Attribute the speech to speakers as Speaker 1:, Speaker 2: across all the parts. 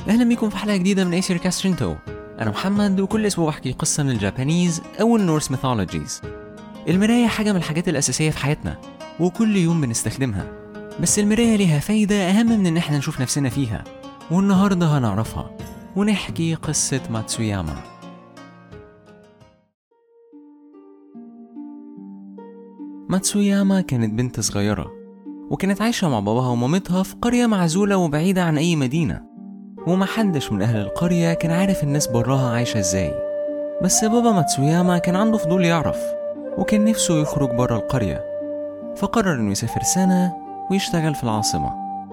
Speaker 1: أهلا بيكم في حلقة جديدة من ايسير كاسترينتو أنا محمد وكل أسبوع بحكي قصة من الجابانيز أو النورس ميثولوجيز المراية حاجة من الحاجات الأساسية في حياتنا وكل يوم بنستخدمها بس المراية ليها فايدة أهم من إن احنا نشوف نفسنا فيها والنهاردة هنعرفها ونحكي قصة ماتسوياما ماتسوياما كانت بنت صغيرة وكانت عايشة مع باباها ومامتها في قرية معزولة وبعيدة عن أي مدينة ومحدش من أهل القرية كان عارف الناس براها عايشة ازاي بس بابا ماتسوياما كان عنده فضول يعرف وكان نفسه يخرج برا القرية فقرر إنه يسافر سنة ويشتغل في العاصمة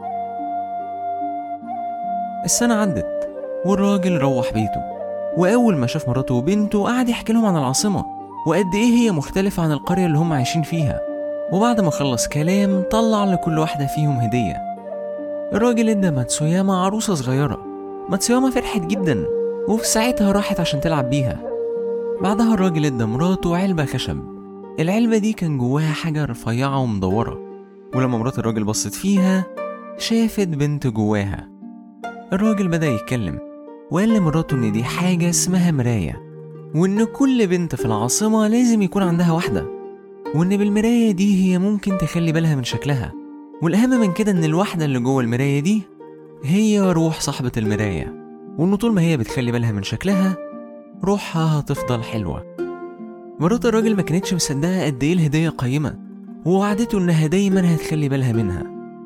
Speaker 1: السنة عدت والراجل روح بيته وأول ما شاف مراته وبنته قعد يحكي لهم عن العاصمة وقد إيه هي مختلفة عن القرية اللي هم عايشين فيها وبعد ما خلص كلام طلع لكل واحدة فيهم هدية الراجل ادى ماتسوياما عروسة صغيرة ماتسوياما فرحت جدا وفي ساعتها راحت عشان تلعب بيها بعدها الراجل ادى مراته علبة خشب العلبة دي كان جواها حاجة رفيعة ومدورة ولما مرات الراجل بصت فيها شافت بنت جواها الراجل بدأ يتكلم وقال لمراته إن دي حاجة اسمها مراية وإن كل بنت في العاصمة لازم يكون عندها واحدة وإن بالمراية دي هي ممكن تخلي بالها من شكلها والأهم من كده إن الواحدة اللي جوه المراية دي هي روح صاحبة المراية وإنه طول ما هي بتخلي بالها من شكلها روحها هتفضل حلوة مرات الراجل ما كانتش مصدقة قد إيه الهدية قيمة ووعدته إنها دايما هتخلي بالها منها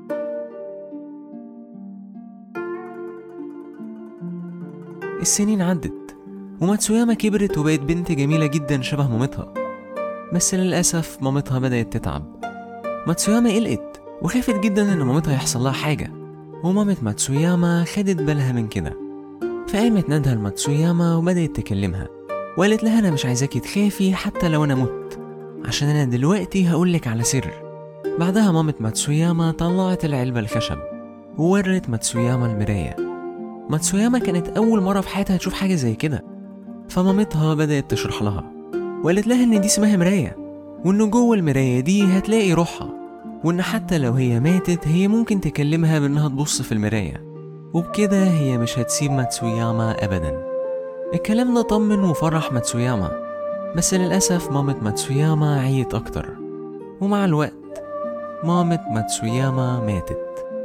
Speaker 1: السنين عدت وماتسوياما كبرت وبقت بنت جميلة جدا شبه مامتها بس للأسف مامتها بدأت تتعب ماتسوياما قلقت وخافت جدا إن مامتها يحصل لها حاجة ومامة ماتسوياما خدت بالها من كده فقامت نادها لماتسوياما وبدأت تكلمها وقالت لها أنا مش عايزاكي تخافي حتى لو أنا مت عشان أنا دلوقتي هقولك على سر بعدها مامة ماتسوياما طلعت العلبة الخشب وورت ماتسوياما المراية ماتسوياما كانت أول مرة في حياتها تشوف حاجة زي كده فمامتها بدأت تشرح لها وقالت لها إن دي اسمها مراية وإن جوه المراية دي هتلاقي روحها وإن حتى لو هي ماتت هي ممكن تكلمها بإنها تبص في المراية وبكده هي مش هتسيب ماتسوياما أبدا الكلام ده طمن وفرح ماتسوياما بس للأسف مامة ماتسوياما عيت أكتر ومع الوقت مامة ماتسوياما ماتت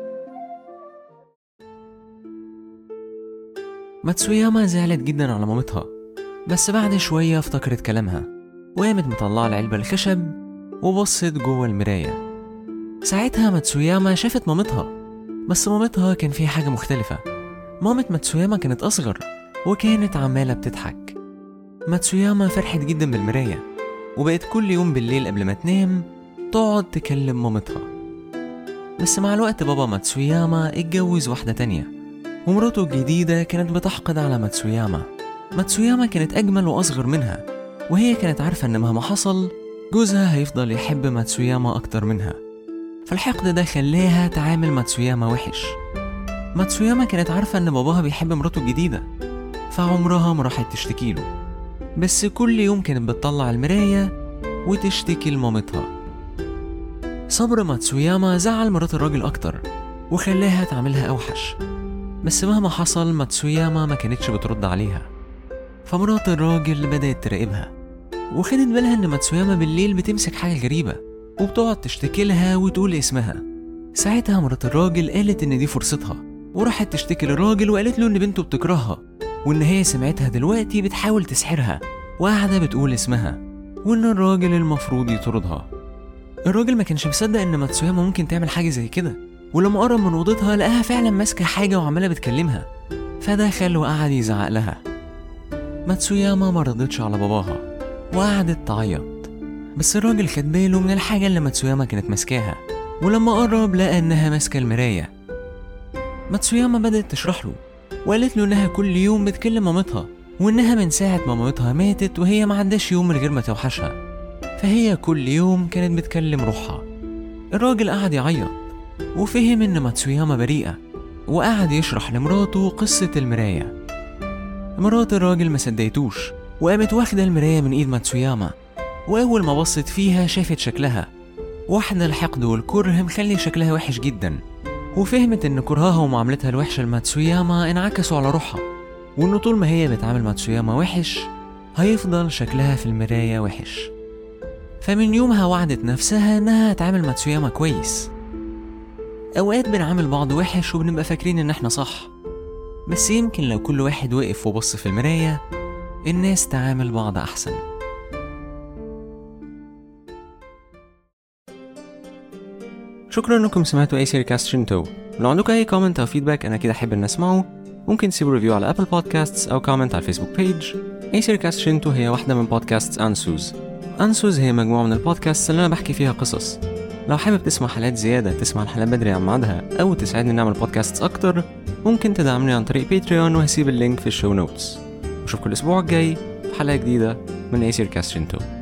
Speaker 1: ماتسوياما زعلت جدا على مامتها بس بعد شوية افتكرت كلامها وقامت مطلعة العلبة الخشب وبصت جوه المراية ساعتها ماتسوياما شافت مامتها بس مامتها كان فيها حاجة مختلفة مامة ماتسوياما كانت أصغر وكانت عمالة بتضحك ماتسوياما فرحت جدا بالمراية وبقت كل يوم بالليل قبل ما تنام تقعد تكلم مامتها بس مع الوقت بابا ماتسوياما اتجوز واحدة تانية ومراته الجديدة كانت بتحقد على ماتسوياما ماتسوياما كانت أجمل وأصغر منها وهي كانت عارفة إن مهما حصل جوزها هيفضل يحب ماتسوياما أكتر منها فالحقد ده خلاها تعامل ماتسوياما وحش ماتسوياما كانت عارفة إن باباها بيحب مراته الجديدة فعمرها ما راحت تشتكيله بس كل يوم كانت بتطلع المراية وتشتكي لمامتها صبر ماتسوياما زعل مرات الراجل أكتر وخلاها تعملها أوحش بس مهما حصل ماتسوياما ما كانتش بترد عليها فمرات الراجل بدأت تراقبها وخدت بالها إن ماتسوياما بالليل بتمسك حاجة غريبة وبتقعد تشتكي لها وتقول اسمها ساعتها مرات الراجل قالت إن دي فرصتها وراحت تشتكي للراجل وقالت له إن بنته بتكرهها وإن هي سمعتها دلوقتي بتحاول تسحرها وقاعدة بتقول اسمها وإن الراجل المفروض يطردها الراجل ما كانش مصدق إن ماتسوياما ممكن تعمل حاجة زي كده ولما قرب من أوضتها لقاها فعلا ماسكة حاجة وعمالة بتكلمها فدخل وقعد يزعق لها ماتسوياما ما رضتش على باباها وقعدت تعيط بس الراجل خد باله من الحاجة اللي ماتسوياما كانت ماسكاها ولما قرب لقى إنها ماسكة المراية ماتسوياما بدأت تشرح له وقالت له إنها كل يوم بتكلم مامتها وإنها من ساعة ما مامتها ماتت وهي ما عداش يوم من غير ما توحشها فهي كل يوم كانت بتكلم روحها الراجل قعد يعيط وفهم إن ماتسوياما بريئة وقعد يشرح لمراته قصة المراية مرات الراجل ما صدقتوش وقامت واخدة المراية من إيد ماتسوياما وأول ما بصت فيها شافت شكلها واحدة الحقد والكره مخلي شكلها وحش جدا وفهمت إن كرهها ومعاملتها الوحشة لماتسوياما انعكسوا على روحها وإنه طول ما هي بتعامل ماتسوياما وحش هيفضل شكلها في المراية وحش فمن يومها وعدت نفسها إنها هتعامل ماتسوياما كويس أوقات بنعامل بعض وحش وبنبقى فاكرين إن إحنا صح بس يمكن لو كل واحد وقف وبص في المراية الناس تعامل بعض أحسن شكرا انكم سمعتوا اي سيركاست شنتو لو عندكم اي كومنت او فيدباك انا كده احب ان اسمعه ممكن تسيبوا ريفيو على ابل بودكاستس او كومنت على الفيسبوك بيج اي سيركاست شنتو هي واحدة من بودكاست انسوز انسوز هي مجموعة من البودكاست اللي انا بحكي فيها قصص لو حابب تسمع حلقات زيادة تسمع الحلقات بدري عن ميعادها أو تساعدني نعمل بودكاست أكتر ممكن تدعمني عن طريق باتريون وهسيب اللينك في الشو نوتس أشوفكم الأسبوع الجاي في حلقة جديدة من أي سيركاست شنتو